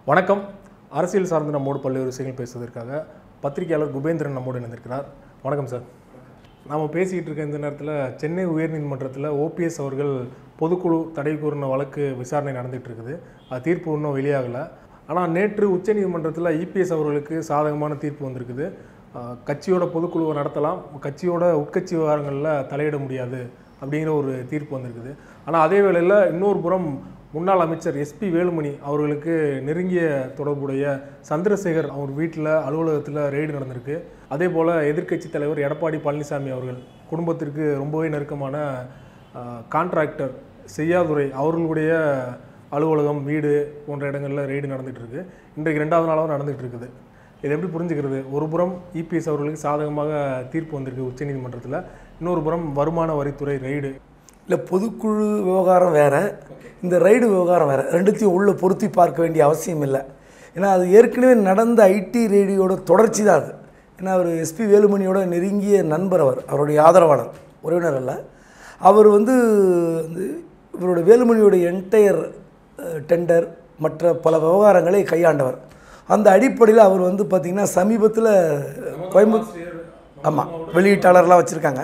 வணக்கம் அரசியல் சார்ந்து நம்மோடு பல்வேறு விஷயங்கள் பேசுவதற்காக பத்திரிகையாளர் குபேந்திரன் நம்மோடு இணைந்திருக்கிறார் வணக்கம் சார் நாம் பேசிக்கிட்டு இருக்க இந்த நேரத்தில் சென்னை உயர்நீதிமன்றத்தில் ஓபிஎஸ் அவர்கள் பொதுக்குழு தடை கூறின வழக்கு விசாரணை நடந்துகிட்டு இருக்குது அது தீர்ப்பு இன்னும் வெளியாகலை ஆனால் நேற்று உச்சநீதிமன்றத்தில் இபிஎஸ் அவர்களுக்கு சாதகமான தீர்ப்பு வந்திருக்குது ஆஹ் கட்சியோட பொதுக்குழுவை நடத்தலாம் கட்சியோட உட்கட்சி விவகாரங்களில் தலையிட முடியாது அப்படிங்கிற ஒரு தீர்ப்பு வந்திருக்குது ஆனால் அதே வேளையில் இன்னொரு புறம் முன்னாள் அமைச்சர் எஸ்பி வேலுமணி அவர்களுக்கு நெருங்கிய தொடர்புடைய சந்திரசேகர் அவர் வீட்டில் அலுவலகத்தில் ரெய்டு நடந்திருக்கு அதே போல் எதிர்க்கட்சி தலைவர் எடப்பாடி பழனிசாமி அவர்கள் குடும்பத்திற்கு ரொம்பவே நெருக்கமான கான்ட்ராக்டர் செய்யாதுரை அவர்களுடைய அலுவலகம் வீடு போன்ற இடங்களில் ரெய்டு நடந்துட்டு இருக்கு இன்றைக்கு ரெண்டாவது நாளாகவும் நடந்துட்டு இருக்குது இதை எப்படி புரிஞ்சுக்கிறது ஒரு புறம் இபிஎஸ் அவர்களுக்கு சாதகமாக தீர்ப்பு வந்திருக்கு உச்சநீதிமன்றத்தில் இன்னொரு புறம் வருமான வரித்துறை ரெய்டு இல்லை பொதுக்குழு விவகாரம் வேறு இந்த ரைடு விவகாரம் வேறு ரெண்டுத்தையும் உள்ளே பொருத்தி பார்க்க வேண்டிய அவசியம் இல்லை ஏன்னா அது ஏற்கனவே நடந்த ஐடி ரேடியோட தொடர்ச்சி தான் அது ஏன்னா அவர் எஸ்பி வேலுமணியோட நெருங்கிய நண்பர் அவர் அவருடைய ஆதரவாளர் உறவினர் அல்ல அவர் வந்து வந்து இவரோட வேலுமணியோட என்டையர் டெண்டர் மற்ற பல விவகாரங்களை கையாண்டவர் அந்த அடிப்படையில் அவர் வந்து பார்த்திங்கன்னா சமீபத்தில் கோயம்புத்தூர் ஆமாம் வெளியீட்டாளர்லாம் வச்சுருக்காங்க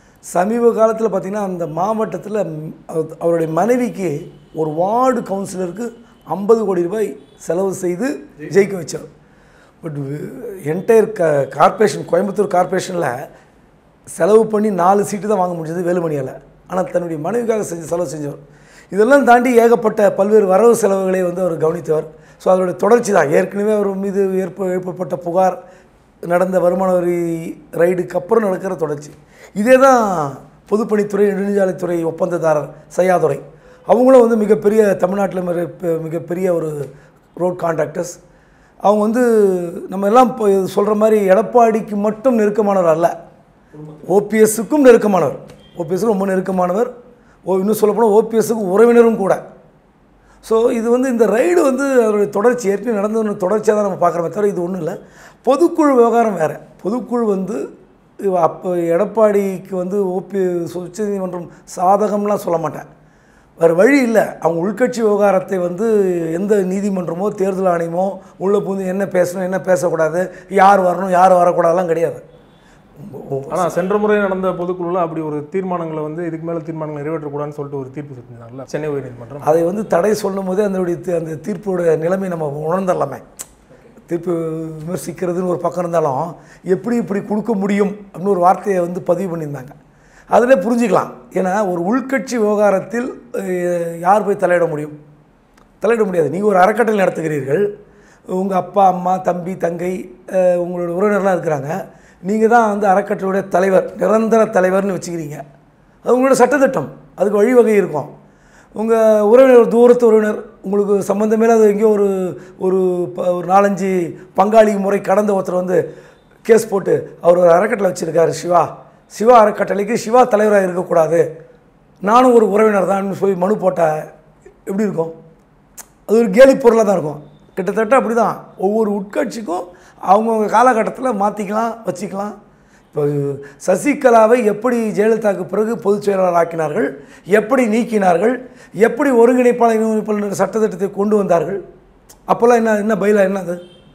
சமீப காலத்தில் பார்த்திங்கன்னா அந்த மாவட்டத்தில் ம், அவ- அவருடைய மனைவிக்கு ஒரு வார்டு கவுன்சிலருக்கு ஐம்பது கோடி ரூபாய் செலவு செய்து ஜெயிக்க வச்சார் பட் என்டையர் க கார்ப்பரேஷன் கோயம்புத்தூர் கார்ப்பரேஷனில் செலவு பண்ணி நாலு சீட்டு தான் வாங்க முடிஞ்சது வேலுமணியால் ஆனால் தன்னுடைய மனைவிக்காக செஞ்ச செலவு செஞ்சவர் இதெல்லாம் தாண்டி ஏகப்பட்ட பல்வேறு வரவு செலவுகளை வந்து அவர் கவனித்தவர் ஸோ அதோடைய தொடர்ச்சி தான் ஏற்கனவே அவர் மீது ஏற்ப எழுப்பப்பட்ட புகார் நடந்த வருமான வரி ரைடுக்கு அப்புறம் நடக்கிற தொடர்ச்சி இதே தான் பொதுப்பணித்துறை நெடுஞ்சாலைத்துறை ஒப்பந்ததாரர் சையாதுரை அவங்களும் வந்து மிகப்பெரிய தமிழ்நாட்டில் மிக மிகப்பெரிய ஒரு ரோட் கான்ட்ராக்டர்ஸ் அவங்க வந்து நம்ம எல்லாம் இப்போ சொல்கிற மாதிரி எடப்பாடிக்கு மட்டும் நெருக்கமானவர் அல்ல ஓபிஎஸ்ஸுக்கும் நெருக்கமானவர் ஓபிஎஸ்ஸுக்கு ரொம்ப நெருக்கமானவர் ஓ இன்னும் சொல்லப்போனால் ஓபிஎஸ்ஸுக்கு உறவினரும் கூட ஸோ இது வந்து இந்த ரைடு வந்து அதோடைய தொடர்ச்சி ஏற்கனவே நடந்த தொடர்ச்சியாக தான் நம்ம பார்க்குறோமே தவிர இது ஒன்றும் இல்லை பொதுக்குழு விவகாரம் வேறு பொதுக்குழு வந்து இவ- அப்போ எடப்பாடிக்கு வந்து ஓபி உச்சநீதிமன்றம் சாதகம்லாம் சொல்ல மாட்டேன் வேறு வழி இல்லை அவங்க உள்கட்சி விவகாரத்தை வந்து எந்த நீதிமன்றமோ தேர்தல் ஆணையமோ உள்ளே புகுந்து என்ன பேசணும் என்ன பேசக்கூடாது யார் வரணும் யார் வரக்கூடாதுலாம் கிடையாது ஆனால் சென்ற முறை நடந்த பொதுக்குழுவில் அப்படி ஒரு தீர்மானங்களை வந்து இதுக்கு மேலே தீர்மானங்கள் நிறைவேற்றக்கூடாதுன்னு சொல்லிட்டு ஒரு தீர்ப்பு சொல்லியிருந்தாங்கல்ல சென்னை உயர்நீதிமன்றம் அதை வந்து தடை சொல்லும் போதே அதனுடைய தி- அந்த தீர்ப்போட நிலைமை நம்ம உணர்ந்துடலாமே தீர்ப்பு விமர்சிக்கிறதுன்னு ஒரு பக்கம் இருந்தாலும் எப்படி இப்படி கொடுக்க முடியும் அப்படின்னு ஒரு வார்த்தையை வந்து பதிவு பண்ணியிருந்தாங்க அதில் புரிஞ்சுக்கலாம் ஏன்னா ஒரு உள்கட்சி விவகாரத்தில் அஹ், யார் போய் தலையிட முடியும் தலையிட முடியாது நீங்கள் ஒரு அறக்கட்டளை நடத்துகிறீர்கள் உங்கள் அப்பா அம்மா தம்பி தங்கை அஹ், உங்களோட உறவினர்லாம் இருக்கிறாங்க நீங்கள் தான் வந்து அறக்கட்டளையுடைய தலைவர் நிரந்தர தலைவர்னு வச்சுக்கிறீங்க அது உங்களோட சட்டத்திட்டம் அதுக்கு வழிவகை இருக்கும் உங்கள் உறவினர் ஒரு தூரத்து உறவினர் உங்களுக்கு சம்மந்தமே இல்லாத எங்கேயோ ஒரு ஒரு ப- ஒரு நாலஞ்சு பங்காளி முறை கடந்த ஒருத்தர் வந்து கேஸ் போட்டு அவர் ஒரு அறக்கட்டளை வச்சுருக்காரு சிவா சிவா அறக்கட்டளைக்கு சிவா தலைவராக இருக்கக்கூடாது நானும் ஒரு உறவினர் தான் போய் மனு போட்டால் எப்படி இருக்கும் அது ஒரு கேலி பொருளாக தான் இருக்கும் கிட்டத்தட்ட அப்படி தான் ஒவ்வொரு உட்கட்சிக்கும் அவங்கவுங்க காலகட்டத்தில் மாற்றிக்கலாம் வச்சுக்கலாம் இப்போ சசிகலாவை எப்படி ஜெயலலிதாவுக்கு பிறகு பொதுச் செயலாளர் ஆக்கினார்கள் எப்படி நீக்கினார்கள் எப்படி ஒருங்கிணைப்பாளர் இணைப்பாளர் சட்டத்திட்டத்தை கொண்டு வந்தார்கள் அப்போல்லாம் என்ன என்ன பயிலா என்னது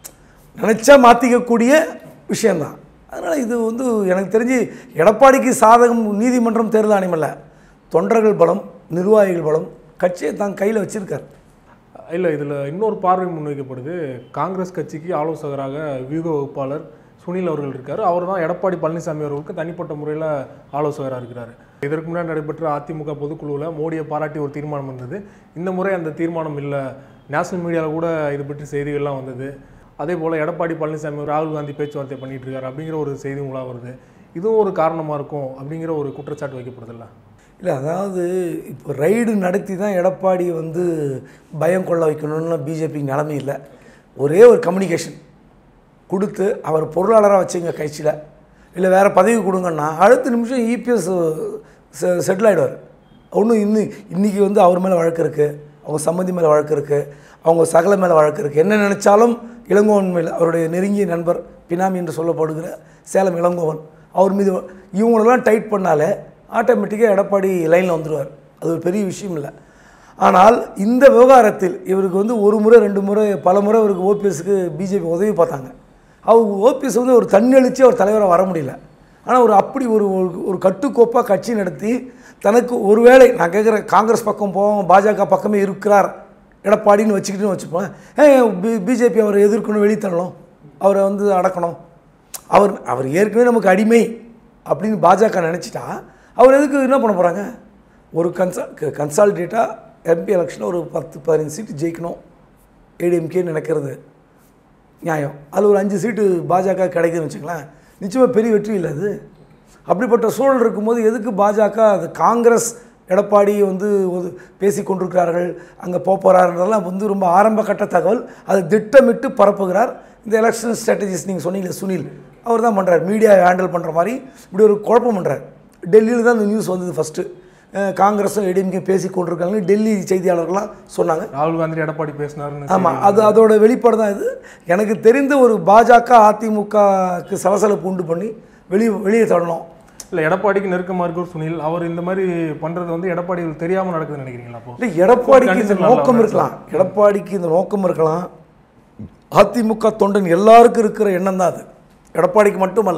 நினச்சா மாற்றிக்கக்கூடிய விஷயந்தான் அதனால் இது வந்து எனக்கு தெரிஞ்சு எடப்பாடிக்கு சாதகம் நீதிமன்றம் தேர்தல் ஆணையம் அல்ல தொண்டர்கள் பலம் நிர்வாகிகள் பலம் கட்சியை தான் கையில் வச்சுருக்கார் இல்லை இதில் இன்னொரு பார்வை முன்வைக்கப்படுது காங்கிரஸ் கட்சிக்கு ஆலோசகராக வியூக வகுப்பாளர் சுனில் அவர்கள் இருக்கார் அவர் தான் எடப்பாடி பழனிசாமி அவர்களுக்கு தனிப்பட்ட முறையில் ஆலோசகராக இருக்கிறார் இதற்கு முன்னாடி நடைபெற்ற அதிமுக பொதுக்குழுவில் மோடியை பாராட்டி ஒரு தீர்மானம் வந்தது இந்த முறை அந்த தீர்மானம் இல்லை நேஷனல் மீடியாவில் கூட இது பற்றி செய்திகள்லாம் வந்தது அதே போல் எடப்பாடி பழனிசாமி ராகுல் காந்தி பேச்சுவார்த்தை பண்ணிட்டு இருக்காரு அப்படிங்கிற ஒரு செய்தி உங்களாக வருது இதுவும் ஒரு காரணமாக இருக்கும் அப்படிங்கிற ஒரு குற்றச்சாட்டு வைக்கப்படுதில்ல இல்லை அதாவது இப்போ ரைடு நடத்தி தான் எடப்பாடி வந்து பயம் கொள்ள வைக்கணும்னு பிஜேபி நிலைமை இல்லை ஒரே ஒரு கம்யூனிகேஷன் கொடுத்து அவர் பொருளாளராக வச்சுங்க கட்சியில் இல்லை வேறு பதவி கொடுங்கன்னா அடுத்த நிமிஷம் இபிஎஸ் செட்டில் ஆகிடுவார் ஒன்றும் இன்னும் இன்றைக்கி வந்து அவர் மேலே வழக்கு இருக்குது அவங்க சம்மந்தி மேலே வழக்கு இருக்குது அவங்க சகல மேலே வழக்கு இருக்குது என்ன நினச்சாலும் இளங்கோவன் மேல் அவருடைய நெருங்கிய நண்பர் பினாமி என்று சொல்லப்படுகிற சேலம் இளங்கோவன் அவர் மீது இவங்களெல்லாம் டைட் பண்ணாலே ஆட்டோமேட்டிக்காக எடப்பாடி லைனில் வந்துடுவார் அது ஒரு பெரிய விஷயம் இல்லை ஆனால் இந்த விவகாரத்தில் இவருக்கு வந்து ஒரு முறை ரெண்டு முறை பல முறை இவருக்கு ஓபிஎஸ்க்கு பிஜேபி உதவி பார்த்தாங்க அவர் ஓபிஎஸ் வந்து ஒரு தன்னெழுச்சி அவர் தலைவராக வர முடியல ஆனால் ஒரு அப்படி ஒரு ஒரு- ஒரு கட்டுக்கோப்பாக கட்சி நடத்தி தனக்கு ஒருவேளை நான் கேட்குறேன் காங்கிரஸ் பக்கம் போவோம் பாஜக பக்கமே இருக்கிறார் எடப்பாடின்னு வச்சுக்கிட்டுன்னு வச்சுப்போம் ஏன் பி பிஜேபி அவரை எதிர்க்கணும் வெளித்தள்ளணும் அவரை வந்து அடக்கணும் அவர் அவர் ஏற்கனவே நமக்கு அடிமை அப்படின்னு பாஜக நினச்சிட்டா அவர் எதுக்கு என்ன பண்ண போகிறாங்க ஒரு கன்சா கன்சாலிடேட்டாக எம்பி எலெக்ஷனில் ஒரு பத்து பதினஞ்சு சீட்டு ஜெயிக்கணும் ஏடிஎம்கே நினைக்கிறது நியாயம் அதில் ஒரு அஞ்சு சீட்டு பாஜக கிடைக்குதுன்னு வச்சுங்களேன் நிச்சயமாக பெரிய வெற்றி இல்லை அது அப்படிப்பட்ட சூழல் இருக்கும்போது எதுக்கு பாஜக அது காங்கிரஸ் எடப்பாடி வந்து ஒரு பேசி கொண்டிருக்கிறார்கள் அங்கே போக போகிறாருன்றதெல்லாம் வந்து ரொம்ப ஆரம்ப கட்ட தகவல் அதை திட்டமிட்டு பரப்புகிறார் இந்த எலெக்ஷன் ஸ்ட்ராட்டஜிஸ் நீங்கள் சொன்னீங்களே சுனில் அவர் தான் பண்ணுறார் மீடியா ஹேண்டில் பண்ணுற மாதிரி இப்படி ஒரு குழப்பம் பண்ணுறார் டெல்லியில் தான் இந்த நியூஸ் வந்தது ஃபஸ்ட்டு காங்கிரஸும் ஏடிஎம்கே பேசி கொண்டிருக்காங்கன்னு டெல்லி செய்தியாளர்கள்லாம் சொன்னாங்க ராகுல் காந்தி எடப்பாடி பேசினாருன்னு ஆமாம் அது அதோட வெளிப்பாடு தான் இது எனக்கு தெரிந்த ஒரு பாஜக அதிமுகக்கு சலசலப்பு உண்டு பண்ணி வெளியே வெளியே தள்ளணும் இல்லை எடப்பாடிக்கு நெருக்கமாக இருக்கிற சுனில் அவர் இந்த மாதிரி பண்ணுறது வந்து எடப்பாடிக்கு தெரியாமல் நடக்குதுன்னு நினைக்கிறீங்களா அப்போ இல்லை எடப்பாடிக்கு இந்த கண்டிச்சிடலாம்ல நோக்கம் அவரை. இருக்கலாம் எடப்பாடிக்கு இந்த நோக்கம் இருக்கலாம் அதிமுக தொண்டன் எல்லாருக்கும் இருக்கிற எண்ணம் தான் அது எடப்பாடிக்கு மட்டுமல்ல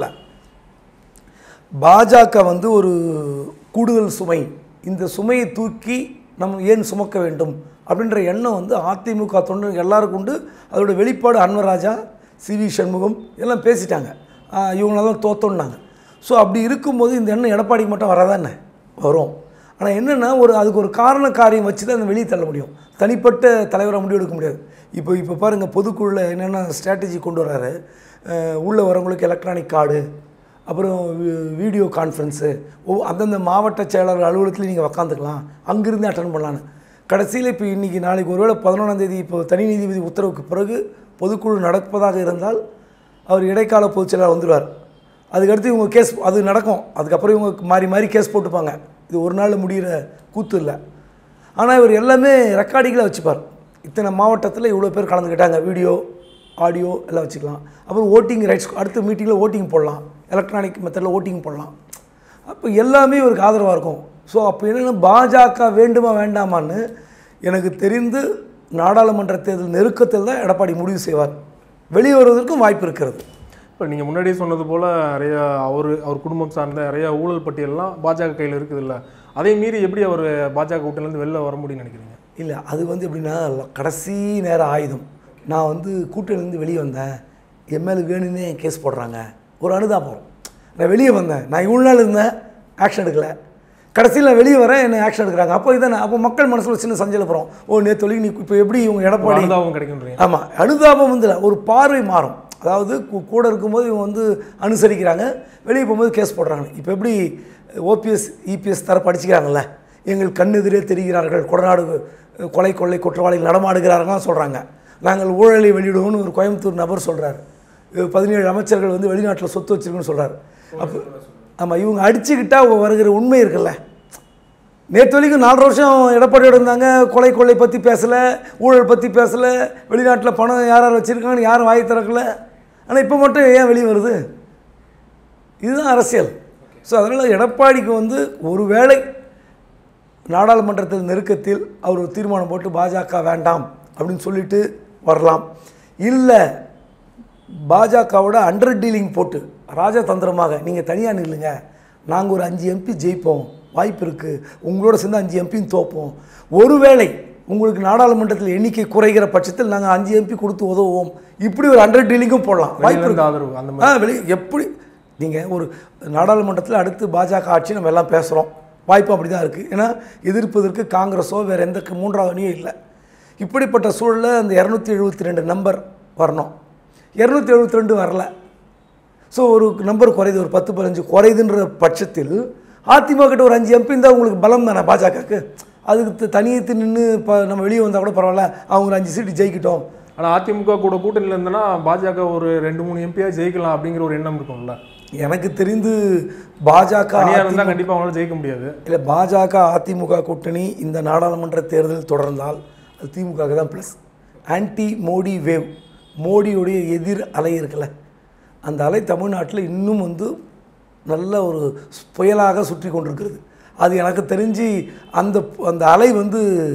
பாஜக வந்து ஒரு கூடுதல் சுமை இந்த சுமையை தூக்கி நம்ம ஏன் சுமக்க வேண்டும் அப்படின்ற எண்ணம் வந்து அதிமுக தொண்டன் எல்லாருக்கும் உண்டு அதோட வெளிப்பாடு அன்வராஜா சி வி சண்முகம் எல்லாம் பேசிட்டாங்க ஆஹ் இவங்களால தான் தோத்தோன்னாங்க ஸோ அப்படி இருக்கும்போது இந்த எண்ணம் எடப்பாடிக்கு மட்டும் வராதானே வரும் ஆனால் என்னென்னா ஒரு அதுக்கு ஒரு காரண காரியம் வச்சு தான் அந்த வெளியே தள்ள முடியும் தனிப்பட்ட தலைவரை முடிவெடுக்க முடியாது இப்போ இப்போ பாருங்கள் பொதுக்குழுல என்னென்ன ஸ்ட்ராட்டஜி கொண்டு வர்றாரு அஹ் உள்ள வரவங்களுக்கு எலக்ட்ரானிக் கார்டு அப்புறம் வி- வீடியோ கான்ஃபரன்ஸு ஓ அந்தந்த மாவட்ட செயலாளர் அலுவலகத்தில் நீங்கள் உக்காந்துக்கலாம் அங்கிருந்து அட்டன் பண்ணலான்னு கடைசியில் இப்போ இன்றைக்கி நாளைக்கு ஒருவேளை பதினொன்றாம் தேதி இப்போ தனி நீதிபதி உத்தரவுக்கு பிறகு பொதுக்குழு நடப்பதாக இருந்தால் அவர் இடைக்கால பொதுச் செயலாளர் வந்துடுவார் அதுக்கடுத்து இவங்க கேஸ் அது நடக்கும் அதுக்கப்புறம் இவங்க மாறி மாறி கேஸ் போட்டுப்பாங்க இது ஒரு நாள் முடிகிற கூத்து இல்லை ஆனால் இவர் எல்லாமே ரெக்கார்டிங்கில் வச்சுப்பார் இத்தனை மாவட்டத்தில் இவ்வளோ பேர் கலந்துக்கிட்டாங்க வீடியோ ஆடியோ எல்லாம் வச்சுக்கலாம் அப்புறம் ஓட்டிங் ரைட்ஸ் அடுத்த மீட்டிங்கில் ஓட்டிங் போடலாம் எலக்ட்ரானிக் மெத்தடில் ஓட்டிங் போடலாம் அப்போ எல்லாமே இவருக்கு ஆதரவாக இருக்கும் ஸோ அப்போ என்னென்னா பாஜக வேண்டுமா வேண்டாமான்னு எனக்கு தெரிந்து நாடாளுமன்ற தேர்தல் நெருக்கத்தில் தான் எடப்பாடி முடிவு செய்வார் வெளியே வருவதற்கும் வாய்ப்பு இருக்கிறது இப்போ நீங்கள் முன்னாடியே சொன்னது போல் நிறைய அவர் அவர் குடும்பம் சார்ந்த நிறைய ஊழல் பட்டியல்லாம் பாஜக கையில் இருக்குது இல்லை அதை மீறி எப்படி அவர் பாஜக கூட்டிலேருந்து வெளில வர முடியும்னு நினைக்கிறீங்க இல்லை அது வந்து எப்படின்னா கடைசி நேர ஆயுதம் நான் வந்து கூட்டணிலேருந்து வெளியே வந்தேன் என் மேலே வேணும்னே கேஸ் போடுறாங்க ஒரு அனுதாபம் நான் வெளியே வந்தேன் நான் இவ்வளோ நாள் இருந்தேன் ஆக்ஷன் எடுக்கல கடைசியில் நான் வெளியே வரேன் என்ன ஆக்ஷன் எடுக்கிறாங்க அப்போ இதான் அப்போ மக்கள் மனசில் ஒரு சின்ன சஞ்சலப்புறம் ஓ நேற்று நீ இப்போ எப்படி இவங்க ஒரு எடப்பாடி அனுதாபம் கிடைக்குன்றீங்க ஆமாம் அனுதாபம் வந்து இல்ல, ஒரு பார்வை மாறும் அதாவது கு- கூட இருக்கும்போது இவங்க வந்து அனுசரிக்கிறாங்க வெளியே போகும்போது கேஸ் போடுறாங்க இப்போ எப்படி ஓபிஎஸ் இபிஎஸ் தர படிச்சுக்கிறாங்கல்ல எங்கள் கண்ணெதிரே தெரிகிறார்கள் கொடநாடு அஹ், கொலை கொள்ளை குற்றவாளிகள் நடமாடுகிறார்கள்லாம் சொல்கிறாங்க நாங்கள் ஊழலை வெளியிடுவோம்னு ஒரு கோயம்புத்தூர் நபர் சொல்கிறார் பதினேழு அமைச்சர்கள் வந்து வெளிநாட்டில் சொத்து வச்சிருக்குன்னு சொல்கிறார் அப்போ ஆமாம் இவங்க அடிச்சுக்கிட்டா வருகிற உண்மை இருக்குல்ல நேற்று வரைக்கும் நாலரை வருஷம் எடப்பாடியோட இருந்தாங்க கொலை கொள்ளை பற்றி பேசலை ஊழல் பற்றி பேசலை வெளிநாட்டில் பணம் யார் யார் வச்சுருக்காங்கன்னு யாரும் வாய் திறக்கல ஆனால் இப்போ மட்டும் ஏன் வெளியே வருது இதுதான் அரசியல் ஸோ அதனால் எடப்பாடிக்கு வந்து ஒருவேளை நாடாளுமன்றத்தில் நெருக்கத்தில் அவர் ஒரு தீர்மானம் போட்டு பாஜக வேண்டாம் அப்படின்னு சொல்லிட்டு வரலாம் இல்லை பாஜகவோட அண்டர் டீலிங் போட்டு ராஜதந்திரமாக நீங்கள் தனியாக நில்லுங்க நாங்கள் ஒரு அஞ்சு எம்பி ஜெயிப்போம் வாய்ப்பு இருக்குது உங்களோட சேர்ந்து அஞ்சு எம்பியும் தோப்போம் ஒருவேளை உங்களுக்கு நாடாளுமன்றத்தில் எண்ணிக்கை குறைகிற பட்சத்தில் நாங்கள் அஞ்சு எம்பி கொடுத்து உதவுவோம் இப்படி ஒரு அண்டர் டீலிங்கும் போடலாம் வாய்ப்பு வெளியில இருக்கு இருந்து ஆதரவு அந்த மாதிரி ஆ வெளி எப்படி நீங்கள் ஒரு நாடாளுமன்றத்தில் அடுத்து பாஜக ஆட்சி நம்ம எல்லாம் பேசுகிறோம் வாய்ப்பு அப்படி தான் இருக்குது ஏன்னா எதிர்ப்பதற்கு காங்கிரஸோ வேறு எந்த க- மூன்றாவது அணியும் இல்லை இப்படிப்பட்ட சூழலில் அந்த இரநூத்தி எழுபத்தி ரெண்டு நம்பர் வரணும் இரநூத்தி எழுபத்தி ரெண்டு வரல ஸோ ஒரு நம்பர் குறையுது ஒரு பத்து பதினஞ்சு குறையுதுன்ற பட்சத்தில் அதிமுக கிட்ட ஒரு அஞ்சு எம்பி இருந்தால் உங்களுக்கு பலம் தானே பாஜகவுக்கு அதுக்கு த- தனியத்து நின்று இப்போ நம்ம வெளியே வந்தால் கூட பரவாயில்ல அவங்க ஒரு அஞ்சு சீட்டு ஜெயிக்கிட்டோம் ஆனால் அதிமுக கூட கூட்டணியில் இருந்தனா பாஜக ஒரு ரெண்டு மூணு எம்பியாக ஜெயிக்கலாம் அப்படிங்கிற ஒரு எண்ணம் இருக்கும்ல எனக்கு தெரிந்து பாஜக தனியாக இருந்தால் கண்டிப்பாக அவங்களால ஜெயிக்க முடியாது இல்லை பாஜக அதிமுக கூட்டணி இந்த நாடாளுமன்ற தேர்தல் தொடர்ந்தால் அது திமுக தான் ப்ளஸ் ஆன்டி மோடி வேவ் மோடியுடைய எதிர் அலை இருக்குல்ல அந்த அலை தமிழ்நாட்டில் இன்னும் வந்து நல்ல ஒரு புயலாக சுற்றி கொண்டிருக்கிறது அது எனக்கு தெரிஞ்சு அந்த அந்த அலை வந்து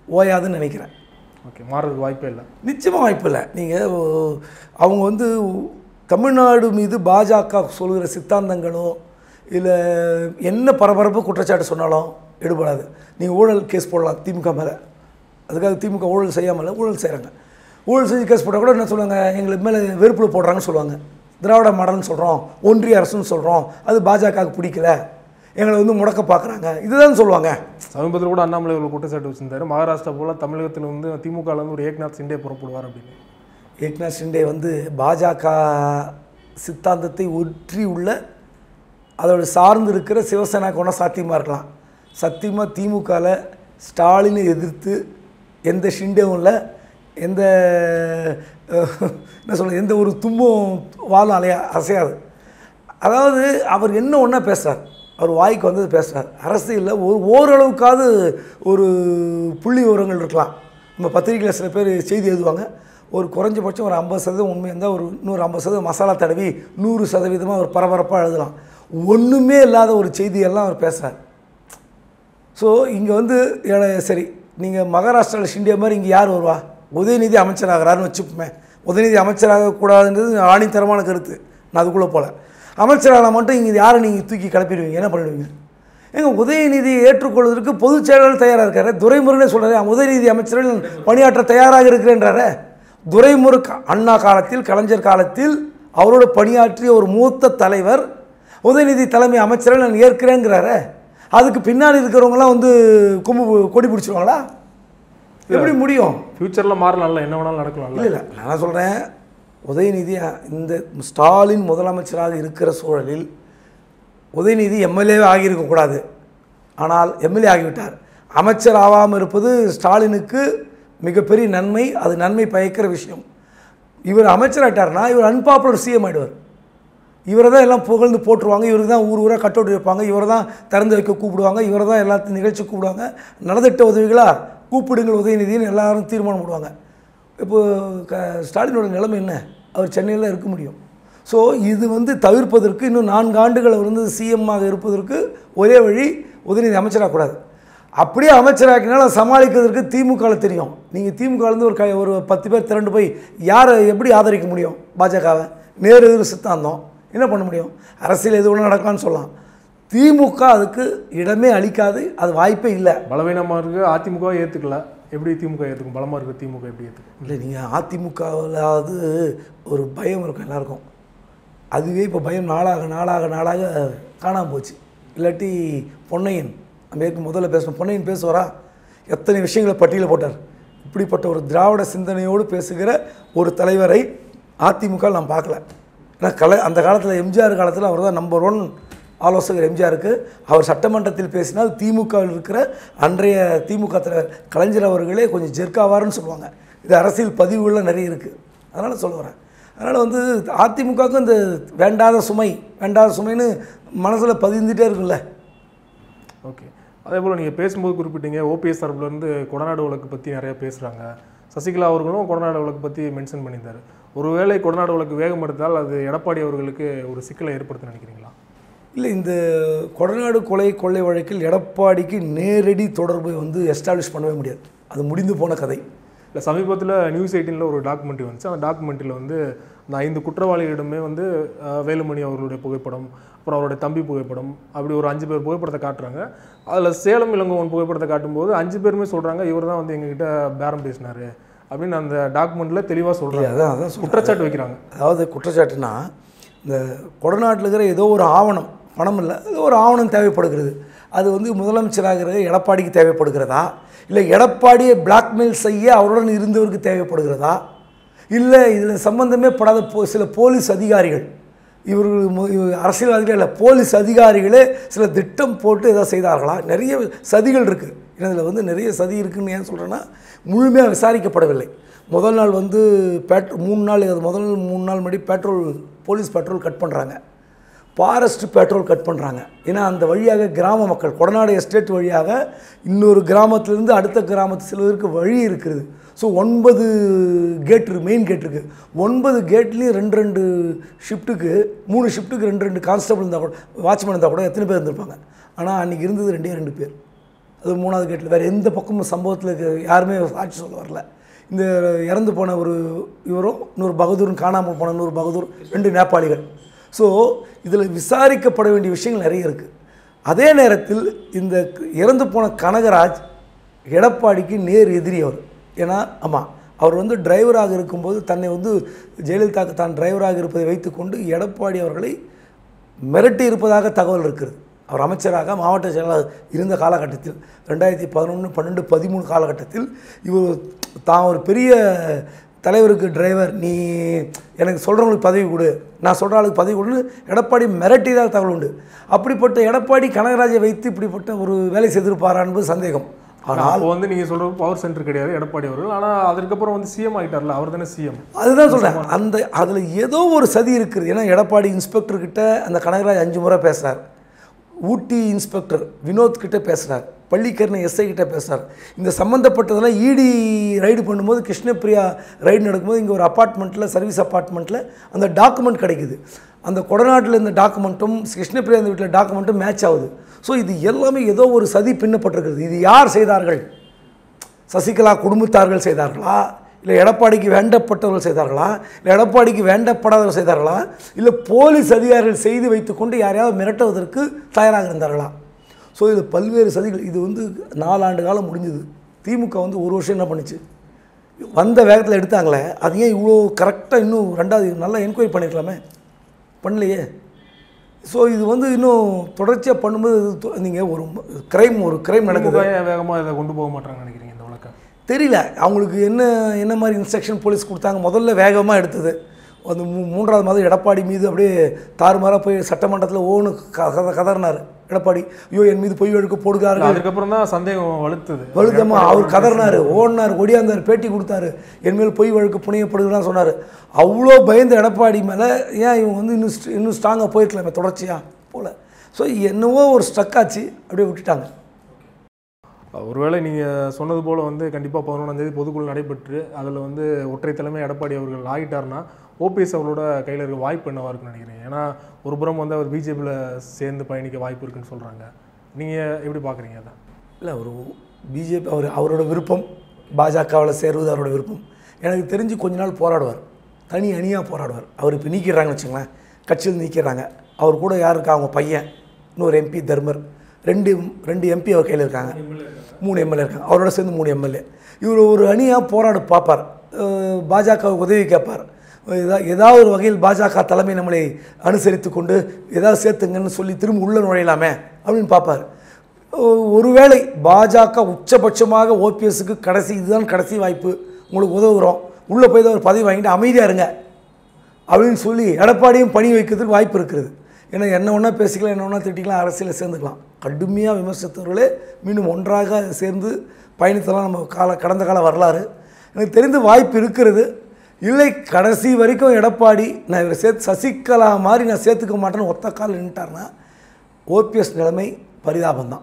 ஓயாதுன்னு நினைக்கிறேன் ஓகே மாறுறதுக்கு வாய்ப்பே இல்லை நிச்சயமாக வாய்ப்பு இல்லை நீங்கள் அவங்க வந்து தமிழ்நாடு மீது பாஜக சொல்கிற சித்தாந்தங்களோ இல்லை என்ன பரபரப்பு குற்றச்சாட்டு சொன்னாலும் எடுபடாது நீங்கள் ஊழல் கேஸ் போடலாம் திமுக மேலே அதுக்காக திமுக ஊழல் செய்யாமல் ஊழல் செய்கிறாங்க ஊழல் செஞ்சு கேஸ் போட்டால் கூட என்ன சொல்லுவாங்க எங்களுக்கு மேலே வெறுப்பில் போடுறாங்கன்னு சொல்லுவாங்க திராவிட மாடல்னு சொல்கிறோம் ஒன்றிய அரசுன்னு சொல்கிறோம் அது பாஜகவுக்கு பிடிக்கல எங்களை வந்து முடக்க பார்க்குறாங்க இதுதான் சொல்லுவாங்க சமீபத்தில் கூட அண்ணாமலை ஒரு குற்றச்சாட்டு வச்சிருந்தாரு மகாராஷ்டிரா போல தமிழகத்தில் வந்து திமுகல இருந்து ஒரு ஏக்நாத் சிண்டே புறப்படுவார் அப்படின்னு ஏக்நாத் ஷிண்டே வந்து பாஜக சித்தாந்தத்தை ஒற்றி உள்ள அதோட சார்ந்து இருக்கிற சிவசேனாக்கு ஒன்றா சாத்தியமாக இருக்கலாம் சத்தியமாக திமுகவில் ஸ்டாலினை எதிர்த்து எந்த ஷிண்டேவும் இல்லை எந்த அஹ், என்ன சொல்ல எந்த ஒரு தும்பும் வாழும் அலையா அசையாது அதாவது அவர் என்ன ஒன்றா பேசுகிறார் அவர் வாய்க்கு வந்தது பேசுகிறார் அரசியலில் ஒரு ஓரளவுக்காவது ஒரு புள்ளி விவரங்கள் இருக்கலாம் நம்ம பத்திரிகையில் சில பேர் செய்தி எழுதுவாங்க ஒரு குறைஞ்சபட்சம் ஒரு ஐம்பது சதவீதம் உண்மை இருந்தால் ஒரு இன்னொரு ஐம்பது சதவீதம் மசாலா தடவி நூறு சதவீதமாக ஒரு பரபரப்பாக எழுதலாம் ஒன்றுமே இல்லாத ஒரு செய்தியெல்லாம் அவர் பேசுகிறார் ஸோ இங்கே வந்து ஏழை- சரி நீங்கள் மகாராஷ்டிராவில் ஷிண்டியா மாதிரி இங்கே யார் வருவா உதயநிதி அமைச்சராகிறாருன்னு வச்சுப்போமே உதயநிதி அமைச்சராகக்கூடாதுன்றது ஆணித்தரமான கருத்து நான் அதுக்குள்ளே போகல அமைச்சராக மட்டும் இங்கே யாரை நீங்கள் தூக்கி கிளப்பிடுவீங்க என்ன பண்ணிடுவீங்க ஏங்க உதயநிதியை ஏற்றுக்கொள்வதற்கு பொதுச் செயலாளர் தயாராக இருக்காரு துரைமுருகனே சொல்கிறாரு உதயநிதி அமைச்சரில் பணியாற்ற தயாராக இருக்கிறேன்றாரு துரைமுரு க- அண்ணா காலத்தில் கலைஞர் காலத்தில் அவரோட பணியாற்றிய ஒரு மூத்த தலைவர் உதயநிதி தலைமை அமைச்சரை நான் ஏற்கிறேங்கிறாரு அதுக்கு பின்னாடி இருக்கிறவங்களாம் வந்து கொம்பு கொடி பிடிச்சிருவாங்களா எப்படி முடியும் ஃபியூச்சரில் மாறலாம்ல என்ன வேணாலும் நடக்கலாம்ல இல்லை இல்லை நான் சொல்கிறேன் உதயநிதி இந்த ஸ்டாலின் முதலமைச்சராக இருக்கிற சூழலில் உதயநிதி எம்எல்ஏவே ஆகியிருக்கக்கூடாது ஆனால் எம்எல்ஏ ஆகிவிட்டார் அமைச்சர் ஆகாமல் இருப்பது ஸ்டாலினுக்கு மிகப்பெரிய நன்மை அது நன்மை பயக்கிற விஷயம் இவர் அமைச்சராயிட்டார்னா இவர் அன்பாப்புலர் சிஎம் ஆயிடுவார் இவரை தான் எல்லாம் புகழ்ந்து போட்டுருவாங்க இவருக்கு தான் ஊர் ஊராக கட்டவுட் வைப்பாங்க இவரை தான் திறந்து வைக்க கூப்பிடுவாங்க இவரை தான் எல்லாத்தையும் நிகழ்ச்சி கூப்பிடுவாங்க நலத்திட்ட உதவிகளா கூப்பிடுங்கள் உதயநிதின்னு எல்லாரும் தீர்மானம் போடுவாங்க இப்போ க ஸ்டாலினோட நிலைமை என்ன அவர் சென்னையில் இருக்க முடியும் ஸோ இது வந்து தவிர்ப்பதற்கு இன்னும் நான்கு ஆண்டுகள் அவர் வந்து சிஎம்மாக இருப்பதற்கு ஒரே வழி உதயநிதி அமைச்சராகக்கூடாது அப்படியே அமைச்சராக்கினாலும் சமாளிக்கிறதுக்கு திமுகவில் தெரியும் நீங்கள் திமுகலேருந்து ஒரு க ஒரு பத்து பேர் திரண்டு போய் யாரை எப்படி ஆதரிக்க முடியும் பாஜகவை நேரு எதிர் சித்தாந்தம் என்ன பண்ண முடியும் அரசியல் எது ஒன்று நடக்கலாம்னு சொல்லலாம் திமுக அதுக்கு இடமே அளிக்காது அது வாய்ப்பே இல்லை பலவீனமாக இருக்கு அதிமுக ஏற்றுக்கல எப்படி திமுக ஏற்றுக்கும் பலமாக இருக்கு திமுக எப்படி ஏற்றுக்கும் இல்லை நீங்கள் அதிமுகவிலாவது ஒரு பயம் இருக்கும் எல்லாருக்கும் அதுவே இப்போ பயம் நாளாக நாளாக நாளாக காணாமல் போச்சு இல்லாட்டி பொன்னையன் நம்ம ஏற்க முதல்ல பேசணும் பொன்னையன் பேசுவாரா எத்தனை விஷயங்களை பட்டியலில் போட்டார் இப்படிப்பட்ட ஒரு திராவிட சிந்தனையோடு பேசுகிற ஒரு தலைவரை அதிமுக நான் பார்க்கல ஏன்னா கலை அந்த காலத்தில் எம்ஜிஆர் காலத்தில் அவர் தான் நம்பர் ஒன் ஆலோசகர் எம்ஜிஆருக்கு அவர் சட்டமன்றத்தில் பேசினால் திமுகவில் இருக்கிற அன்றைய திமுக தலைவர் கலைஞர் அவர்களே கொஞ்சம் ஜெர்க்காவாருன்னு சொல்லுவாங்க இது அரசியல் பதிவுகளில் நிறைய இருக்குது அதனால் சொல்ல வரேன் அதனால் வந்து அதிமுகவுக்கும் இந்த வேண்டாத சுமை வேண்டாத சுமைன்னு மனசில் பதிந்துட்டே இருக்குல்ல ஓகே அதே போல் நீங்கள் பேசும்போது குறிப்பிட்டீங்க ஓபிஎஸ் தரப்புலேருந்து கொடநாடு வழக்கு பற்றி நிறைய பேசுகிறாங்க சசிகலா அவர்களும் கொடநாடு வழக்கு பற்றி மென்ஷன் பண்ணியிருந்தார் ஒருவேளை கொடநாடு வழக்கு வேகம் எடுத்தால் அது எடப்பாடி அவர்களுக்கு ஒரு சிக்கலை ஏற்படுத்த நினைக்கிறீங்களா இல்லை இந்த கொடநாடு கொலை கொள்ளை வழக்கில் எடப்பாடிக்கு நேரடி தொடர்பை வந்து எஸ்டாப்ளிஷ் பண்ணவே முடியாது அது முடிந்து போன கதை இல்லை சமீபத்தில் நியூஸ் எயிட்டீனில் ஒரு டாக்குமெண்ட்ரி வந்துச்சு அந்த டாக்குமெண்ட்ரியில் வந்து அந்த ஐந்து குற்றவாளிகளிடமே வந்து அஹ், வேலுமணி அவர்களுடைய புகைப்படம் அப்புறம் அவருடைய தம்பி புகைப்படம் அப்படி ஒரு அஞ்சு பேர் புகைப்படத்தை காட்டுறாங்க அதில் சேலம் இளங்கோவன் புகைப்படத்தை காட்டும்போது அஞ்சு பேருமே சொல்கிறாங்க இவர் தான் வந்து எங்ககிட்ட பேரம் பேசினார் அப்படின்னு அந்த டாக்குமெண்ட்டில் தெளிவாக சொல்கிறாங்க அதான் அதான் சொல்றேன். குற்றச்சாட்டு வைக்கிறாங்க அதாவது குற்றச்சாட்டுனா இந்த கொடநாட்டில் இருக்கிற ஏதோ ஒரு ஆவணம் பணம் இல்லை ஏதோ ஒரு ஆவணம் தேவைப்படுகிறது அது வந்து முதலமைச்சராகிற எடப்பாடிக்கு தேவைப்படுகிறதா இல்லை எடப்பாடியை பிளாக்மெயில் செய்ய அவருடன் இருந்தவருக்கு தேவைப்படுகிறதா இல்லை இதில் சம்பந்தமே படாத போ சில போலீஸ் அதிகாரிகள் இவர்கள் மு- இவ- அரசியல்வாதிகளே இல்லை போலீஸ் அதிகாரிகளே சில திட்டம் போட்டு ஏதாவது செய்தார்களா நிறைய சதிகள் இருக்குது ஏன்னா இதில் வந்து நிறைய சதி இருக்குன்னு ஏன் சொல்கிறேன்னா முழுமையாக விசாரிக்கப்படவில்லை முதல் நாள் வந்து பேட்ரோ மூணு நாள் அது முதல் மூணு நாள் முன்னாடி பெட்ரோல் போலீஸ் பெட்ரோல் கட் பண்ணுறாங்க ஃபாரஸ்ட் பெட்ரோல் கட் பண்ணுறாங்க ஏன்னா அந்த வழியாக கிராம மக்கள் கொடநாடு எஸ்டேட் வழியாக இன்னொரு கிராமத்திலேருந்து அடுத்த கிராமத்து செல்வதற்கு வழி இருக்குது ஸோ ஒன்பது கேட் இருக்கு மெயின் கேட் இருக்குது ஒன்பது கேட்லேயும் ரெண்டு ரெண்டு ஷிஃப்ட்டுக்கு மூணு ஷிஃப்ட்டுக்கு ரெண்டு ரெண்டு கான்ஸ்டபிள் இருந்தால் கூட வாட்ச்மேன் இருந்தால் கூட எத்தனை பேர் இருந்திருப்பாங்க ஆனால் அன்றைக்கி இருந்தது ரெண்டே ரெண்டு பேர் அது மூணாவது கேட்டில் வேறு எந்த பக்கமும் சம்பவத்தில் இருக்க- யாருமே சாட்சி சொல்ல வரல இந்த இறந்து போன ஒரு இவரும் இன்னொரு பகதூரும் காணாமல் போன இன்னொரு பகதூர் ரெண்டு நேபாளிகள் ஸோ இதில் விசாரிக்கப்பட வேண்டிய விஷயங்கள் நிறைய இருக்குது அதே நேரத்தில் இந்த இறந்து போன கனகராஜ் எடப்பாடிக்கு நேர் எதிரி அவர் ஏன்னா ஆமாம் அவர் வந்து டிரைவராக இருக்கும்போது தன்னை வந்து ஜெயலலிதாவுக்கு தான் டிரைவராக இருப்பதை வைத்துக்கொண்டு எடப்பாடி அவர்களை மிரட்டி இருப்பதாக தகவல் இருக்கிறது அவர் அமைச்சராக மாவட்ட செயலாளர் இருந்த காலகட்டத்தில் ரெண்டாயிரத்தி பதினொன்று பன்னெண்டு பதிமூணு காலகட்டத்தில் இவர் தான் ஒரு பெரிய தலைவருக்கு டிரைவர் நீ எனக்கு சொல்கிறவங்களுக்கு பதவி கொடு நான் சொல்கிற ஆளுக்கு பதவி கொடுன்னு எடப்பாடி மிரட்டியதாக தகவல் உண்டு அப்படிப்பட்ட எடப்பாடி கனகராஜை வைத்து இப்படிப்பட்ட ஒரு வேலை செய்திருப்பாரா என்பது சந்தேகம் ஆனால் அப்போ வந்து நீங்க சொல்ற பவர் சென்டர் கிடையாது எடப்பாடி அவர்கள் ஆனா அதுக்கப்புறம் வந்து சிஎம் ஆகிட்டார்ல அவர் தானே சிஎம் அதுதான் சொல்கிறேன் அந்த அதில் ஏதோ ஒரு சதி இருக்குது ஏன்னா எடப்பாடி இன்ஸ்பெக்டர் கிட்ட அந்த கனகராஜ் அஞ்சு முறை பேசுகிறார் ஊட்டி இன்ஸ்பெக்டர் வினோத் கிட்ட பேசுகிறார் பள்ளிக்கரணை எஸ்ஐ கிட்ட பேசுகிறார் இந்த சம்மந்தப்பட்டதெல்லாம் இடி ரைடு பண்ணும்போது கிருஷ்ணபிரியா ரைடு நடக்கும்போது இங்கே ஒரு அப்பார்ட்மெண்ட்டில் சர்வீஸ் அப்பார்ட்மெண்ட்டில் அந்த டாக்குமெண்ட் கிடைக்குது அந்த கொடநாட்டில் இந்த டாக்குமெண்ட்டும் கிருஷ்ணபிரியா இந்த வீட்டில் டாக்குமெண்ட்டும் மேட்ச் ஆகுது ஸோ இது எல்லாமே ஏதோ ஒரு சதி பின்னப்பட்டிருக்கிறது இது யார் செய்தார்கள் சசிகலா குடும்பத்தார்கள் செய்தார்களா இல்லை எடப்பாடிக்கு வேண்டப்பட்டவர்கள் செய்தார்களா இல்லை எடப்பாடிக்கு வேண்டப்படாதவர்கள் செய்தார்களா இல்லை போலீஸ் அதிகாரிகள் செய்து வைத்துக்கொண்டு யாரையாவது மிரட்டுவதற்கு தயாராக இருந்தார்களா ஸோ இது பல்வேறு சதிகள் இது வந்து நாலாண்டு காலம் முடிஞ்சுது திமுக வந்து ஒரு வருஷம் என்ன பண்ணுச்சு வந்த வேகத்தில் எடுத்தாங்களே அது ஏன் இவ்வளோ கரெக்டாக இன்னும் ரெண்டாவது நல்லா என்கொயரி பண்ணியிருக்கலாமே பண்ணலையே ஸோ இது வந்து இன்னும் தொடர்ச்சியாக பண்ணும்போது நீங்கள் ஒரு கிரைம் ஒரு கிரைம் நடக்குது திமுக ஏன் வேகமா இதை கொண்டு போக மாட்டாங்கன்னு நினைக்கிறீங்க இந்த வழக்கை தெரியல அவங்களுக்கு என்ன என்ன மாதிரி இன்ஸ்ட்ரக்ஷன் போலீஸ் கொடுத்தாங்க முதல்ல வேகமாக எடுத்தது அந்த மூ மூன்றாவது மாதம் எடப்பாடி மீது அப்படியே தாறுமாறாக போய் சட்டமன்றத்தில் ஓன்னு க கத கதறினார் எடப்பாடி ஐயோ என் மீது பொய் வழக்கு போடுகிறார்கள் அதுக்கப்புறம் தான் சந்தேகம் வலுத்துது வலுத்தம்மா அவர் கதறினார் ஓடினார் ஒடியாந்தார் பேட்டி கொடுத்தாரு என் மேல் பொய் வழக்கு புனையப்படுகிறான்னு சொன்னார் அவ்வளோ பயந்த எடப்பாடி மேலே ஏன் இவங்க வந்து இன்னும் ஸ்ட்- இன்னும் ஸ்ட்ராங்காக போயிருக்கலாமே தொடர்ச்சியாக போல ஸோ என்னவோ ஒரு ஸ்ட்ரக் ஆச்சு அப்படியே விட்டுட்டாங்க ஒருவேளை நீங்கள் சொன்னது போல் வந்து கண்டிப்பாக பதினொன்றாம் தேதி பொதுக்குழு நடைபெற்று அதில் வந்து ஒற்றை தலைமை எடப்பாடி அவர்கள் ஆகிட்டார்னா ஓபிஎஸ் அவரோட கையில் இருக்க வாய்ப்பு என்னவா இருக்குன்னு நினைக்கிறீங்க ஏன்னா ஒரு புறம் வந்து அவர் பிஜேபியில் சேர்ந்து பயணிக்க வாய்ப்பு இருக்குன்னு சொல்கிறாங்க நீங்கள் எப்படி பார்க்குறீங்க அதை இல்லை அவர் பிஜேபி அவர் அவரோட விருப்பம் பாஜகவில் சேருவது அவரோட விருப்பம் எனக்கு தெரிஞ்சு கொஞ்ச நாள் போராடுவார் தனி அணியாக போராடுவார் அவர் இப்போ நீக்கிடுறாங்கன்னு வச்சுங்களேன் கட்சியில் நீக்கிறாங்க அவர் கூட யார் இருக்கா அவங்க பையன் இன்னொரு எம்பி தர்மர் ரெண்டு ரெண்டு எம்பி அவர் கையில் இருக்காங்க மூணு எம்எல்ஏ இருக்காங்க அவரோட சேர்ந்து மூணு எம்எல்ஏ இவர் ஒரு அணியாக போராட பார்ப்பார் அஹ் பாஜக உதவி கேட்பார் ஏதா- ஏதாவது ஒரு வகையில் பாஜக தலைமை நம்மளை அனுசரித்து கொண்டு ஏதாவது சேர்த்துங்கன்னு சொல்லி திரும்ப உள்ள நுழையலாமே அப்படின்னு பார்ப்பார் ஒ- ஒருவேளை பாஜக உச்சபட்சமாக ஓபிஎஸ்க்கு கடைசி இதுதான் கடைசி வாய்ப்பு உங்களுக்கு உதவுகிறோம் உள்ளே போய் தான் ஒரு பதவி வாங்கிட்டு அமைதியாக இருங்க அப்படின்னு சொல்லி எடப்பாடியும் பணி வைக்கிறதுக்கு வாய்ப்பு இருக்கிறது ஏன்னா என்ன ஒன்றா பேசிக்கலாம் என்ன ஒன்றா திட்டிக்கலாம் அரசியலில் சேர்ந்துக்கலாம் கடுமையாக விமர்சித்தவர்களே மீண்டும் ஒன்றாக சேர்ந்து பயணித்தலாம் நம்ம கால கடந்த கால வரலாறு எனக்கு தெரிந்து வாய்ப்பு இருக்கிறது இல்லை கடைசி வரைக்கும் எடப்பாடி நான் இவரை சேர்த்து சசிகலா மாதிரி நான் சேர்த்துக்க மாட்டேன்னு ஒத்த கால் நின்ட்டார்னா ஓபிஎஸ் நிலைமை பரிதாபம்தான்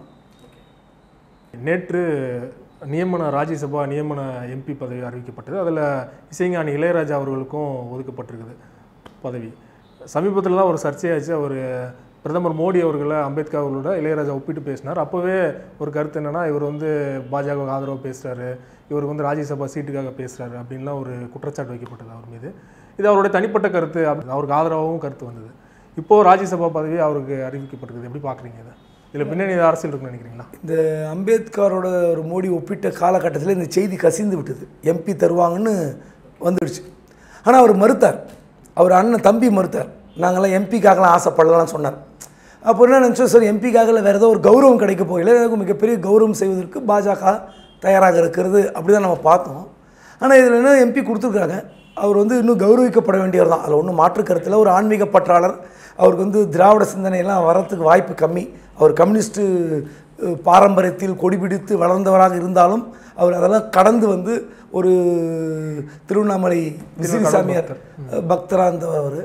நேற்று நியமன ராஜ்யசபா நியமன எம்பி பதவி அறிவிக்கப்பட்டது அதில் இசைஞானி இளையராஜா அவர்களுக்கும் ஒதுக்கப்பட்டிருக்குது பதவி சமீபத்தில் தான் ஒரு சர்ச்சையாச்சு அவர் பிரதமர் மோடி அவர்களை அம்பேத்கர் அவர்களோட இளையராஜா ஒப்பிட்டு பேசினார் அப்போவே ஒரு கருத்து என்னன்னா இவர் வந்து பாஜக ஆதரவு பேசுகிறாரு இவர் வந்து ராஜ்யசபா சீட்டுக்காக பேசுகிறாரு அப்படின்லாம் ஒரு குற்றச்சாட்டு வைக்கப்பட்டது அவர் மீது இது அவருடைய தனிப்பட்ட கருத்து அப்படி- அவருக்கு ஆதரவாகவும் கருத்து வந்தது இப்போது ராஜ்யசபா பதவி அவருக்கு அறிவிக்கப்பட்டிருக்குது எப்படி பார்க்குறீங்க இதை இதில் பின்னணி ஏதாவது அரசியல் இருக்குன்னு நினைக்கிறீங்களா இந்த அம்பேத்கரோட ஒரு மோடி ஒப்பிட்ட காலகட்டத்தில் இந்த செய்தி கசிந்து விட்டது எம்பி தருவாங்கன்னு வந்துடுச்சு ஆனால் அவர் மறுத்தார் அவர் அண்ணன் தம்பி மறுத்தார் நாங்களாம் எம்பிக்காகலாம் ஆசைப்படலாம்னு சொன்னார் அப்போ என்ன நினச்சோம் சார் எம்பிக்காக இல்லை வேறு ஏதோ ஒரு கௌரவம் கிடைக்க போகல எனக்கு மிகப்பெரிய கௌரவம் செய்வதற்கு பாஜக தயாராக இருக்கிறது அப்படி தான் நம்ம பார்த்தோம் ஆனால் இதில் என்ன எம்பி கொடுத்துருக்காங்க அவர் வந்து இன்னும் கௌரவிக்கப்பட வேண்டியவர் தான் அதில் ஒன்றும் மாற்று கருத்தில் ஒரு ஆன்மீக பற்றாளர் அவருக்கு வந்து திராவிட சிந்தனையெல்லாம் வரத்துக்கு வாய்ப்பு கம்மி அவர் கம்யூனிஸ்ட்டு அஹ், பாரம்பரியத்தில் கொடிபிடித்து வளர்ந்தவராக இருந்தாலும் அவர் அதெல்லாம் கடந்து வந்து ஒரு திருவண்ணாமலை விசிறி சாமியார் பக்தராக இருந்தவர் அவர்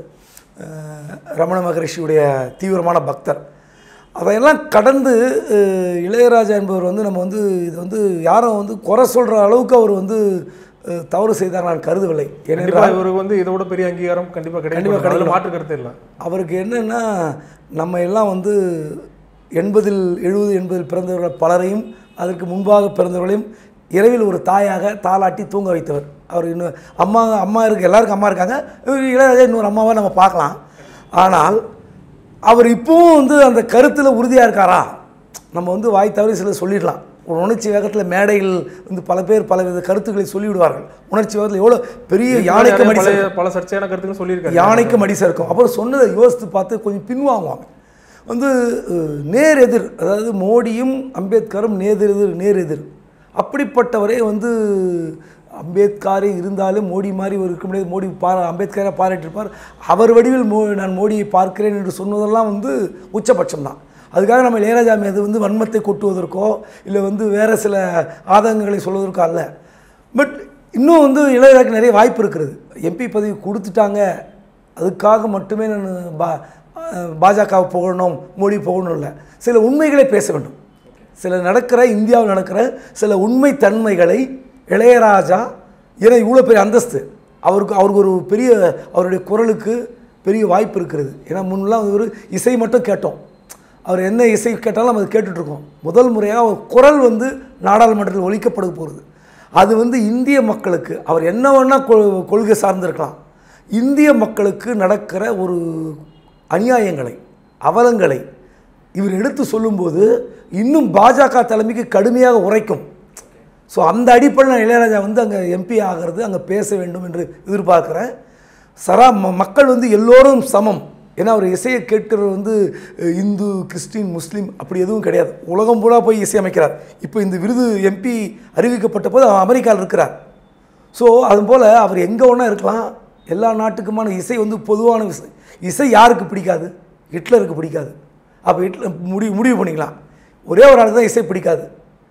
ரமண மகரிஷியுடைய தீவிரமான பக்தர் அதையெல்லாம் கடந்து அஹ், இளையராஜா என்பவர் வந்து நம்ம வந்து இது வந்து யாரும் வந்து குறை சொல்கிற அளவுக்கு அவர் வந்து அஹ், தவறு செய்தார் நான் கருதவில்லை ஏனென்றால் கண்டிப்பா இவருக்கு வந்து இதை விட பெரிய அங்கீகாரம் கண்டிப்பா கிடைக்கும் கண்டிப்பா அதுல மாற்று கருத்து இல்லை அவருக்கு என்னென்னா நம்ம எல்லாம் வந்து எண்பதில் எழுபது எண்பதில் பிறந்தவர்கள் பலரையும் அதற்கு முன்பாக பிறந்தவர்களையும் இரவில் ஒரு தாயாக தாளாட்டி தூங்க வைத்தவர் அவர் இன்னும் அம்மா அம்மா இருக்கு எல்லாருக்கும் அம்மா இருக்காங்க இவர் இளையராஜா இன்னொரு அம்மாவை நம்ம பார்க்கலாம் ஆனால் அவர் இப்பவும் வந்து அந்த கருத்தில் உறுதியாக இருக்காரா நம்ம வந்து வாய் தவறி சில சொல்லிடலாம் ஒரு உணர்ச்சி வேகத்தில் மேடையில் வந்து பல பேர் பல வித கருத்துக்களை சொல்லிவிடுவார்கள் உணர்ச்சி வேகத்தில் எவ்வளோ பெரிய யானைக்கு மடி பல பல சர்ச்சையான கருத்துக்கள் சொல்லியிருக்காரு யானைக்கு மடி சேர்க்கும் அப்புறம் சொன்னதை யோசித்து பார்த்து கொஞ்சம் பின்வாங்குவாங்க வந்து அஹ், நேர் எதிர் அதாவது மோடியும் அம்பேத்கரும் நேர் எதிர் நேர் எதிர் அப்படிப்பட்டவரே வந்து அம்பேத்கரே இருந்தாலும் மோடி மாதிரி ஒரு இருக்க முடியாது மோடி பா அம்பேத்கரை பாராட்டியிருப்பார் அவர் வடிவில் மோ நான் மோடியை பார்க்கிறேன் என்று சொன்னதெல்லாம் வந்து உச்சபட்சம் தான் அதுக்காக நம்ம இளையராஜா மீது வந்து வன்மத்தை கொட்டுவதற்கோ இல்லை வந்து வேறு சில ஆதங்கங்களை சொல்வதற்கோ அல்ல பட் இன்னும் வந்து இளையராஜாக்கு நிறைய வாய்ப்பு இருக்கிறது எம்பி பதவி கொடுத்துட்டாங்க அதுக்காக மட்டுமே நான் பா பாஜகவை புகழணும் மோடி புகழணும் இல்லை சில உண்மைகளை பேச வேண்டும் சில நடக்கிற இந்தியாவில் நடக்கிற சில உண்மை தன்மைகளை இளையராஜா ஏன்னா இவ்வளோ பெரிய அந்தஸ்து அவருக்கு அவருக்கு ஒரு பெரிய அவருடைய குரலுக்கு பெரிய வாய்ப்பு இருக்கிறது ஏன்னா முன்னெல்லாம் ஒரு இசை மட்டும் கேட்டோம் அவர் என்ன இசை கேட்டாலும் நம்ம அதை கேட்டுட்ருக்கோம் முதல் முறையாக ஒரு குரல் வந்து நாடாளுமன்றத்தில் ஒழிக்கப்பட போகிறது அது வந்து இந்திய மக்களுக்கு அவர் என்ன வேணால் கொ- கொள்கை சார்ந்திருக்கலாம் இந்திய மக்களுக்கு நடக்கிற ஒரு அநியாயங்களை அவலங்களை இவர் எடுத்து சொல்லும்போது இன்னும் பாஜக தலைமைக்கு கடுமையாக உரைக்கும் ஸோ அந்த அடிப்படையில் இளையராஜா வந்து அங்கே எம்பி ஆகிறது அங்கே பேச வேண்டும் என்று எதிர்பார்க்குறேன் சரா ம- மக்கள் வந்து எல்லோரும் சமம் ஏன்னா அவர் இசையை கேட்கிறது வந்து அஹ், இந்து கிறிஸ்டின் முஸ்லீம் அப்படி எதுவும் கிடையாது உலகம் பூரா போய் இசையமைக்கிறார் இப்போ இந்த விருது எம்பி அறிவிக்கப்பட்ட போது அவர் அமெரிக்காவில் இருக்கிறார் ஸோ அதுபோல் அவர் எங்கே ஒன்றா இருக்கலாம் எல்லா நாட்டுக்குமான இசை வந்து பொதுவான இசை இசை யாருக்கு பிடிக்காது ஹிட்லருக்கு பிடிக்காது அப்போ ஹிட்லர் முடிவு முடிவு பண்ணிக்கலாம் ஒரே ஒரு ஆளுக்கு தான் இசை பிடிக்காது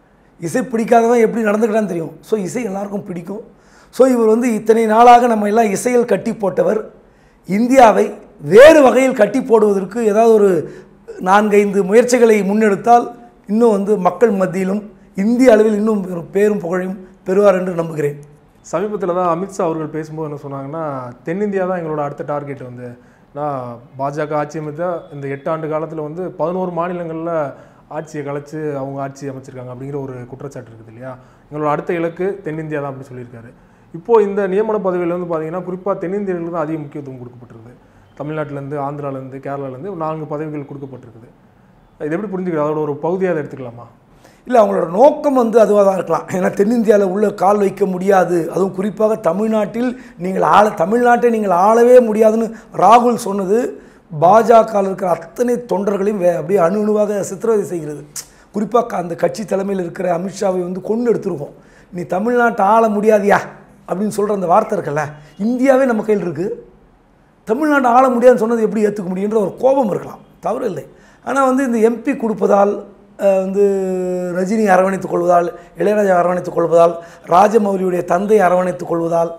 இசை பிடிக்காதவன் எப்படி நடந்துக்கிறான்னு தெரியும் ஸோ இசை எல்லாருக்கும் பிடிக்கும் ஸோ இவர் வந்து இத்தனை நாளாக நம்ம எல்லாம் இசையில் கட்டி போட்டவர் இந்தியாவை வேறு வகையில் கட்டி போடுவதற்கு ஏதாவது ஒரு நான்கைந்து முயற்சிகளை முன்னெடுத்தால் இன்னும் வந்து மக்கள் மத்தியிலும் இந்திய அளவில் இன்னும் ஒரு பேரும் புகழையும் பெறுவார் என்று நம்புகிறேன் சமீபத்தில் தான் அமித்ஷா அவர்கள் பேசும்போது என்ன சொன்னாங்கன்னா தென்னிந்தியா தான் எங்களோட அடுத்த டார்கெட் வந்து நான் பாஜக ஆட்சி அமைத்த இந்த எட்டு ஆண்டு காலத்தில் வந்து பதினோரு மாநிலங்களில் ஆட்சியை கலைச்சு அவங்க ஆட்சி அமைச்சிருக்காங்க அப்படிங்கிற ஒரு குற்றச்சாட்டு இருக்குது இல்லையா எங்களோட அடுத்த இலக்கு தென்னிந்தியா தான் அப்படி சொல்லியிருக்காரு இப்போ இந்த நியமன பதவியில் வந்து பார்த்தீங்கன்னா குறிப்பாக தென்னிந்தியர்களுக்கு தான் அதிக முக்கியத்துவம் கொடுக்கப்பட்டிருக்குது தமிழ்நாட்டிலேருந்து ஆந்திராலேருந்து கேரளாலேருந்து நான்கு பதவிகள் கொடுக்கப்பட்டிருக்குது இது எப்படி புரிஞ்சுக்கிறது அதோட ஒரு பகுதியாக அதை எடுத்துக்கலாமா இல்லை அவங்களோட நோக்கம் வந்து அதுவாக தான் இருக்கலாம் ஏன்னா தென்னிந்தியாவில் உள்ள கால் வைக்க முடியாது அதுவும் குறிப்பாக தமிழ்நாட்டில் நீங்கள் ஆள தமிழ்நாட்டை நீங்கள் ஆளவே முடியாதுன்னு ராகுல் சொன்னது பாஜகவில் இருக்கிற அத்தனை தொண்டர்களையும் வே- அப்படியே அணு அணுவாக சித்திரவதை செய்கிறது குறிப்பாக அந்த கட்சி தலைமையில் இருக்கிற அமித்ஷாவை வந்து கொண்டு எடுத்துருக்கோம் நீ தமிழ்நாட்டை ஆள முடியாதியா அப்படின்னு சொல்கிற அந்த வார்த்தை இருக்குல்ல இந்தியாவே நம்ம கையில் இருக்குது தமிழ்நாட்டை ஆள முடியாதுன்னு சொன்னது எப்படி ஏற்றுக்க முடியுன்ற ஒரு கோபம் இருக்கலாம் தவறு இல்லை ஆனால் வந்து இந்த எம்பி கொடுப்பதால் அஹ், வந்து ரஜினி அரவணைத்துக் கொள்வதால் இளையராஜா அரவணைத்துக் கொள்வதால் ராஜமௌலியுடைய தந்தை அரவணைத்துக் கொள்வதால்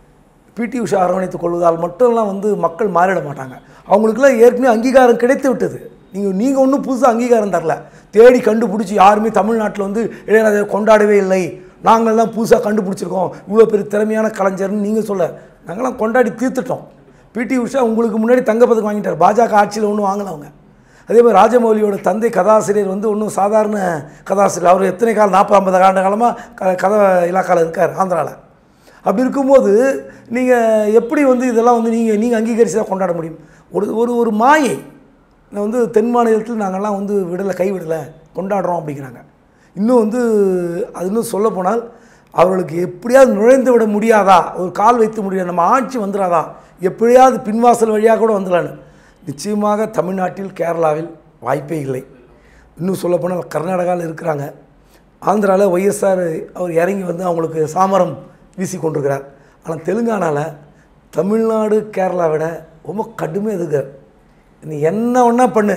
பிடி உஷா அரவணைத்துக் கொள்வதால் மட்டும்லாம் வந்து மக்கள் மாறிட மாட்டாங்க அவங்களுக்குலாம் ஏற்கனவே அங்கீகாரம் கிடைத்து விட்டது நீங்கள் நீங்கள் ஒன்றும் புதுசாக அங்கீகாரம் தரல தேடி கண்டுபிடிச்சி யாருமே தமிழ்நாட்டில் வந்து இளையராஜா கொண்டாடவே இல்லை நாங்கள்லாம் புதுசாக கண்டுபிடிச்சிருக்கோம் இவ்வளோ பெரிய திறமையான கலைஞர்னு நீங்கள் சொல்ல நாங்களாம் கொண்டாடி தீர்த்துட்டோம் பிடி உஷா உங்களுக்கு முன்னாடி தங்கப்பதக்கம் வாங்கிட்டார் பாஜக ஆட்சியில் ஒன்றும் வாங்கல அவங்க அதே மாதிரி ராஜமௌலியோட தந்தை கதாசிரியர் வந்து ஒன்றும் சாதாரண கதாசிரியர் அவர் எத்தனை காலம் நாற்பது ஐம்பது ஆண்டு காலமாக க கதை இலாக்காவில் இருக்கார் ஆந்திராவில் அப்படி இருக்கும்போது நீங்கள் எப்படி வந்து இதெல்லாம் வந்து நீங்கள் நீங்கள் அங்கீகரித்து தான் கொண்டாட முடியும் ஒரு ஒரு ஒரு மாயை நான் வந்து தென் மாநிலத்தில் நாங்கள்லாம் வந்து விடலை கை விடலை கொண்டாடுறோம் அப்படிங்கிறாங்க இன்னும் வந்து அது இன்னும் சொல்ல போனால் அவர்களுக்கு எப்படியாவது நுழைந்து விட முடியாதா ஒரு கால் வைத்து முடியாது நம்ம ஆட்சி வந்துடாதா எப்படியாவது பின்வாசல் வழியாக கூட வந்துடலான்னு நிச்சயமாக தமிழ்நாட்டில் கேரளாவில் வாய்ப்பே இல்லை இன்னும் சொல்லப்போனால் கர்நாடகாவில் இருக்கிறாங்க ஆந்திராவில் ஒய்எஸ்ஆர் அவர் இறங்கி வந்து அவங்களுக்கு சாமரம் வீசி கொண்டிருக்கிறார் ஆனால் தெலுங்கானாவில் தமிழ்நாடு கேரளா விட ரொம்ப கடுமையாக இருக்கார் நீ என்ன ஒன்றா பண்ணு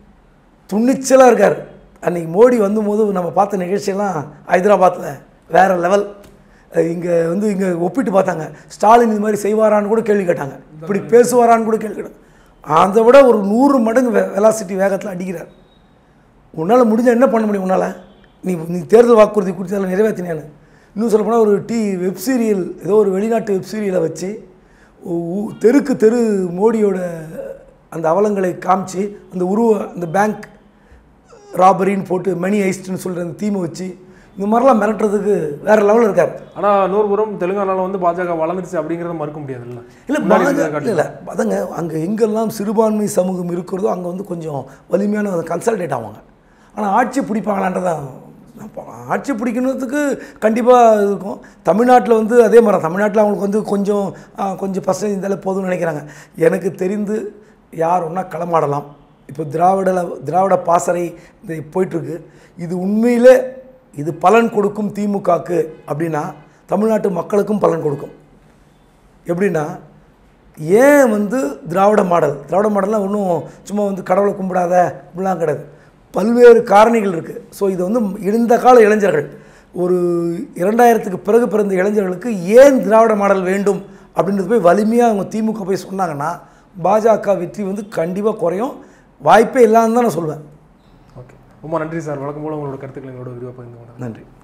துணிச்சலாக இருக்கார் அன்றைக்கி மோடி வந்தபோது நம்ம பார்த்த நிகழ்ச்சியெல்லாம் ஹைதராபாத்தில் வேறு லெவல் இங்கே வந்து இங்கே ஒப்பிட்டு பார்த்தாங்க ஸ்டாலின் இது மாதிரி செய்வாரான்னு கூட கேள்வி கேட்டாங்க இப்படி பேசுவாரான்னு கூட கேள்வி கேட்டாங்க அதை விட ஒரு நூறு மடங்கு வெ வெலாசிட்டி வேகத்தில் அடிக்கிறார் உன்னால் முடிஞ்ச என்ன பண்ண முடியும் உன்னால் நீ நீ தேர்தல் வாக்குறுதி கொடுத்ததில் நிறைவேற்றினேன்னு இன்னும் சொல்ல போனால் ஒரு டி வெப் சீரியல் ஏதோ ஒரு வெளிநாட்டு வெப் சீரியலை வச்சு ஊ- ஊ- தெருக்கு தெரு மோடியோட அந்த அவலங்களை காமிச்சு அந்த உருவ அந்த பேங்க் ராபரின்னு போட்டு மணி ஐஸ்ட்னு சொல்கிற அந்த தீமை வச்சு இந்த மாதிரிலாம் மிரட்டுறதுக்கு வேறு லெவலில் இருக்கார் ஆனால் நூறுபுறம் தெலுங்கானால வந்து பாஜக வளர்ந்துருச்சு அப்படிங்கிறத மறுக்க முடியாதுல்ல இல்லை முன்னாடி பாஜக இருந்ததை காட்டிலும். இல்லை அதங்க அங்கே எங்கெல்லாம் சிறுபான்மை சமூகம் இருக்கிறதோ அங்கே வந்து கொஞ்சம் வலிமையான கன்சல்டேட் ஆவாங்க ஆனால் ஆட்சி பிடிப்பாங்களான்றதான் நான் பா- ஆட்சி பிடிக்கணுறதுக்கு கண்டிப்பாக இருக்கும் தமிழ்நாட்டில் வந்து அதே மாதிரி தான். தமிழ்நாட்டில் அவங்களுக்கு வந்து கொஞ்சம் ஆ, கொஞ்சம் பர்சன்டேஜ் இருந்தாலே போதும்னு நினைக்கிறாங்க எனக்கு தெரிந்து யார் ஒன்றா களமாடலாம் இப்போ திராவிட திராவிட பாசறை இந்த போயிட்டுருக்கு இது உண்மையிலே இது பலன் கொடுக்கும் திமுகக்கு அப்படின்னா தமிழ்நாட்டு மக்களுக்கும் பலன் கொடுக்கும் எப்படின்னா ஏன் வந்து திராவிட மாடல் திராவிட மாடல்லாம் ஒன்றும் சும்மா வந்து கடவுளை கும்பிடாத அப்படிலாம் கிடையாது பல்வேறு காரணிகள் இருக்குது ஸோ இது வந்து இந்த கால இளைஞர்கள் ஒரு இரண்டாயிரத்துக்கு பிறகு பிறந்த இளைஞர்களுக்கு ஏன் திராவிட மாடல் வேண்டும் அப்படின்றது போய் வலிமையாக அவங்க திமுக போய் சொன்னாங்கன்னா பாஜக வெற்றி வந்து கண்டிப்பாக குறையும் வாய்ப்பே இல்லான்னு தான் நான் சொல்வேன் ஓகே ரொம்ப நன்றி சார் வழக்கம் போல உங்களோட கருத்துக்களை எங்களோட விரிவாக பகிர்ந்து கொண்டாங்க நன்றி